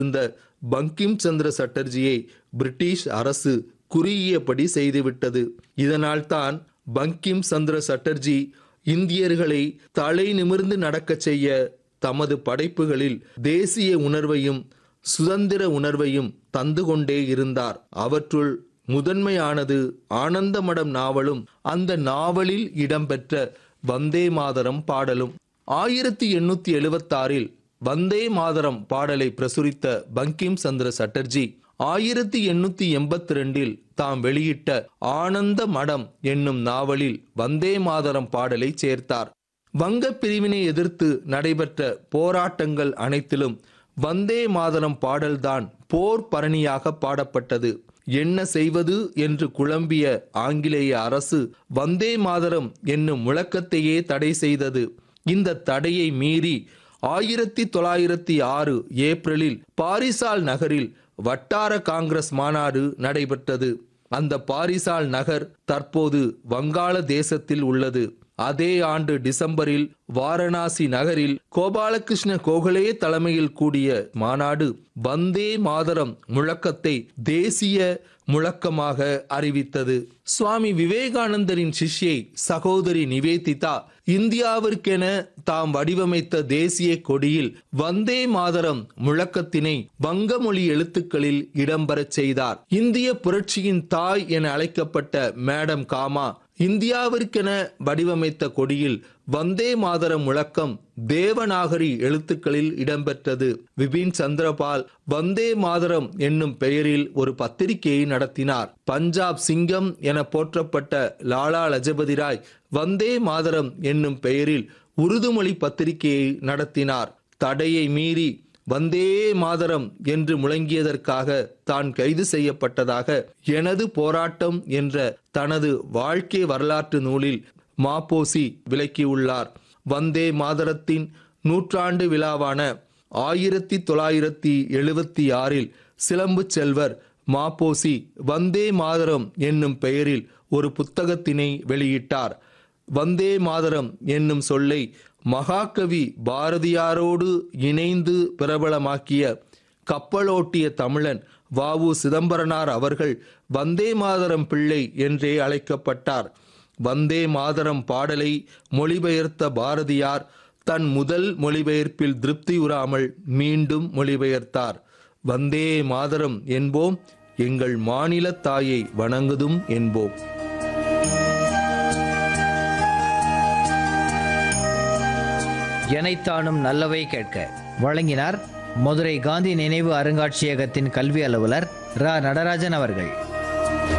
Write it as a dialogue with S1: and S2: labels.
S1: இருந்த பங்கிம் சந்திர சட்டர்ஜியை பிரிட்டிஷ் அரசு குறுகியபடி செய்துவிட்டது இதனால்தான் பங்கிம் சந்திர சட்டர்ஜி இந்தியர்களை தலை நிமிர்ந்து நடக்கச் செய்ய தமது படைப்புகளில் தேசிய உணர்வையும் சுதந்திர உணர்வையும் தந்து கொண்டே இருந்தார் அவற்றுள் முதன்மையானது ஆனந்தமடம் நாவலும் அந்த நாவலில் இடம்பெற்ற வந்தே மாதரம் பாடலும் ஆயிரத்தி எண்ணூத்தி எழுவத்தாறில் வந்தே மாதரம் பாடலை பிரசுரித்த பங்கிம் சந்திர சட்டர்ஜி ஆயிரத்தி எண்ணூத்தி எண்பத்தி ரெண்டில் தாம் வெளியிட்ட ஆனந்த மடம் என்னும் நாவலில் வந்தே மாதரம் பாடலை சேர்த்தார் வங்க பிரிவினை எதிர்த்து நடைபெற்ற போராட்டங்கள் அனைத்திலும் வந்தே மாதரம் பாடல்தான் போர் பரணியாக பாடப்பட்டது என்ன செய்வது என்று குழம்பிய ஆங்கிலேய அரசு வந்தே மாதரம் என்னும் முழக்கத்தையே தடை செய்தது இந்த தடையை மீறி ஆயிரத்தி தொள்ளாயிரத்தி ஆறு ஏப்ரலில் பாரிசால் நகரில் வட்டார காங்கிரஸ் மாநாடு நடைபெற்றது அந்த பாரிசால் நகர் தற்போது வங்காள தேசத்தில் உள்ளது அதே ஆண்டு டிசம்பரில் வாரணாசி நகரில் கோபாலகிருஷ்ண கோகலே தலைமையில் கூடிய மாநாடு வந்தே மாதரம் முழக்கத்தை தேசிய முழக்கமாக அறிவித்தது சுவாமி விவேகானந்தரின் சிஷ்யை சகோதரி நிவேதிதா இந்தியாவிற்கென தாம் வடிவமைத்த தேசிய கொடியில் வந்தே மாதரம் முழக்கத்தினை வங்க மொழி எழுத்துக்களில் இடம்பெறச் செய்தார் இந்திய புரட்சியின் தாய் என அழைக்கப்பட்ட மேடம் காமா இந்தியாவிற்கென வடிவமைத்த கொடியில் வந்தே மாதரம் முழக்கம் தேவநாகரி எழுத்துக்களில் இடம்பெற்றது விபின் சந்திரபால் வந்தே மாதரம் என்னும் பெயரில் ஒரு பத்திரிகையை நடத்தினார் பஞ்சாப் சிங்கம் என போற்றப்பட்ட லாலா லஜபதி ராய் வந்தே மாதரம் என்னும் பெயரில் உருதுமொழி பத்திரிகையை நடத்தினார் தடையை மீறி வந்தே மாதரம் என்று முழங்கியதற்காக தான் கைது செய்யப்பட்டதாக எனது போராட்டம் என்ற தனது வாழ்க்கை வரலாற்று நூலில் மாப்போசி விளக்கியுள்ளார் வந்தே மாதரத்தின் நூற்றாண்டு விழாவான ஆயிரத்தி தொள்ளாயிரத்தி எழுபத்தி ஆறில் சிலம்பு செல்வர் மாப்போசி வந்தே மாதரம் என்னும் பெயரில் ஒரு புத்தகத்தினை வெளியிட்டார் வந்தே மாதரம் என்னும் சொல்லை மகாகவி பாரதியாரோடு இணைந்து பிரபலமாக்கிய கப்பலோட்டிய தமிழன் வாவு சிதம்பரனார் அவர்கள் வந்தே மாதரம் பிள்ளை என்றே அழைக்கப்பட்டார் வந்தே மாதரம் பாடலை மொழிபெயர்த்த பாரதியார் தன் முதல் மொழிபெயர்ப்பில் திருப்தியுறாமல் மீண்டும் மொழிபெயர்த்தார் வந்தே மாதரம் என்போம் எங்கள் மாநில தாயை வணங்குதும் என்போம்
S2: எனைத்தானும் நல்லவை கேட்க வழங்கினார் மதுரை காந்தி நினைவு அருங்காட்சியகத்தின் கல்வி அலுவலர் ரா நடராஜன் அவர்கள்